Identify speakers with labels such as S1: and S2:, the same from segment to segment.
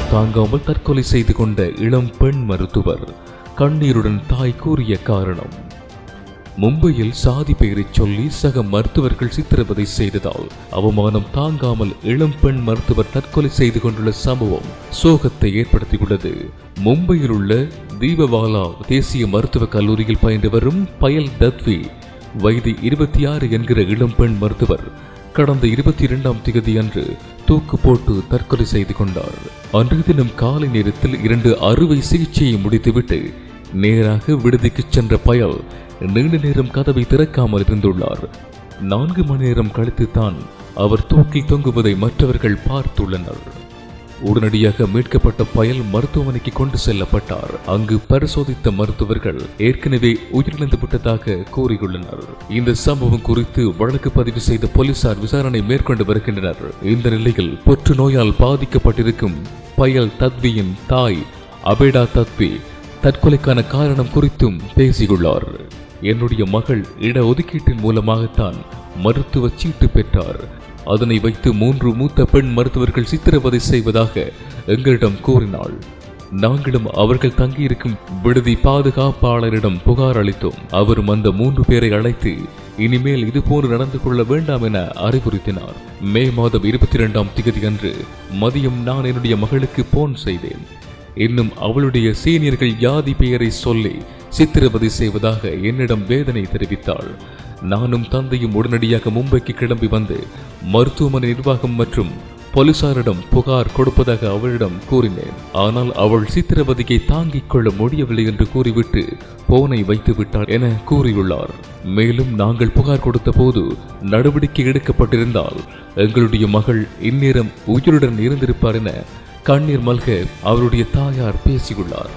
S1: தாங்காமல் தற்கொலை செய்து கொண்ட இளம் பெண் மருத்துவர் கண்ணீருடன் தாய் கூறிய காரணம் மும்பையில் சாதி பெயரைச் சொல்லி சக மருத்துவர்கள் சித்திரவதை செய்ததால் அவமானம் தாங்காமல் இளம் பெண் மருத்துவர் தற்கொலை செய்து கொண்டுள்ள சம்பவம் சோகத்தை ஏற்படுத்தியுள்ளது மும்பையில் உள்ள தீபவாலா தேசிய மருத்துவக் கல்லூரியில் பயின்று வரும் பயல் தத்வி வயது இருபத்தி ஆறு என்கிற இளம் பெண் மருத்துவர் கடந்த இருபத்தி இரண்டாம் திகதி அன்று தூக்கு போட்டு தற்கொலை செய்து கொண்டார் அன்றைய தினம் காலை நேரத்தில் இரண்டு அறுவை சிகிச்சையை முடித்துவிட்டு நேராக விடுதிக்கு சென்ற பயல் நீண்ட நேரம் கதவை திறக்காமல் இருந்துள்ளார் நான்கு மணி நேரம் கழித்து தான் அவர் தூக்கில் தொங்குவதை மற்றவர்கள் பார்த்துள்ளனர் உடனடியாக மீட்கப்பட்ட பயல் மருத்துவமனைக்கு கொண்டு செல்லப்பட்டார் அங்கு பரிசோதித்த மருத்துவர்கள் ஏற்கனவே உயிரிழந்து விட்டதாக கூறியுள்ளனர் இந்த சம்பவம் குறித்து வழக்கு பதிவு செய்த போலீசார் விசாரணை மேற்கொண்டு வருகின்றனர் இந்த நிலையில் புற்று நோயால் பாதிக்கப்பட்டிருக்கும் பயல் தத்வியின் தாய் அபேடா தத்வி தற்கொலைக்கான காரணம் குறித்தும் பேசியுள்ளார் என்னுடைய மகள் இட ஒதுக்கீட்டின் மூலமாகத்தான் மருத்துவ சீட்டு பெற்றார் அதனை வைத்து மூன்று மூத்த பெண் மருத்துவர்கள் சித்திரவதை செய்வதாக எங்களிடம் கூறினாள் நாங்களும் அவர்கள் தங்கியிருக்கும் விடுதி பாதுகாப்பாளரிடம் புகார் அளித்தோம் அவரும் அந்த மூன்று பேரை அழைத்து இனிமேல் இதுபோன்று நடந்து கொள்ள வேண்டாம் என அறிவுறுத்தினார் மே மாதம் இருபத்தி இரண்டாம் திகதி அன்று மதியம் நான் என்னுடைய மகளுக்கு போன் செய்தேன் இன்னும் அவளுடைய சீனியர்கள் யாதி பெயரை சொல்லி சித்திரவதை செய்வதாக என்னிடம் வேதனை தெரிவித்தாள் நானும் தந்தையும் உடனடியாக மும்பைக்கு கிளம்பி வந்து மருத்துவமனை நிர்வாகம் மற்றும் போலீசாரிடம் புகார் கொடுப்பதாக அவளிடம் கூறினேன் ஆனால் அவள் சித்திரவதையை தாங்கிக் கொள்ள முடியவில்லை என்று கூறிவிட்டு போனை வைத்து விட்டாள் என கூறியுள்ளார் மேலும் நாங்கள் புகார் கொடுத்த போது நடவடிக்கை எடுக்கப்பட்டிருந்தால் எங்களுடைய மகள் இந்நேரம் உயிருடன் இருந்திருப்பார் என கண்ணீர் மல்க அவருடைய தாயார் பேசியுள்ளார்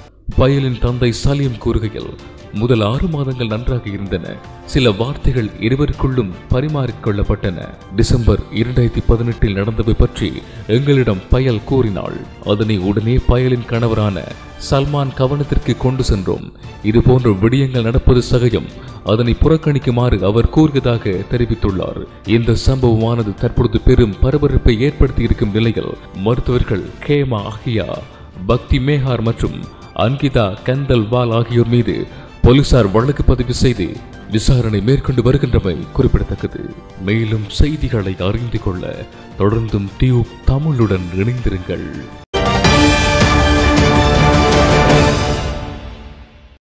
S1: பயலின் தந்தை சலீம் கூறுகையில் முதல் ஆறு மாதங்கள் நன்றாக இருந்தன சில வார்த்தைகள் இருவருக்குள்ளும் பரிமாறிக்கொள்ளப்பட்டன டிசம்பர் இரண்டாயிரத்தி பதினெட்டில் நடந்தவை பற்றி எங்களிடம் பயல் கூறினாள் அதனை உடனே பயலின் கணவரான சல்மான் கவனத்திற்கு கொண்டு சென்றோம் இது போன்ற விடயங்கள் நடப்பது சகஜம் அதனை புறக்கணிக்குமாறு அவர் கூறியதாக தெரிவித்துள்ளார் இந்த சம்பவமானது தற்பொழுது பெரும் பரபரப்பை ஏற்படுத்தி இருக்கும் நிலையில் மருத்துவர்கள் கேமா அஹியா பக்தி மேஹார் மற்றும் அன்கிதா கந்தல்வால் ஆகியோர் மீது போலீசார் வழக்கு பதிவு செய்து விசாரணை மேற்கொண்டு வருகின்றமை குறிப்பிடத்தக்கது மேலும் செய்திகளை அறிந்து கொள்ள தொடர்ந்தும் டியூப் தமிழுடன் இணைந்திருங்கள்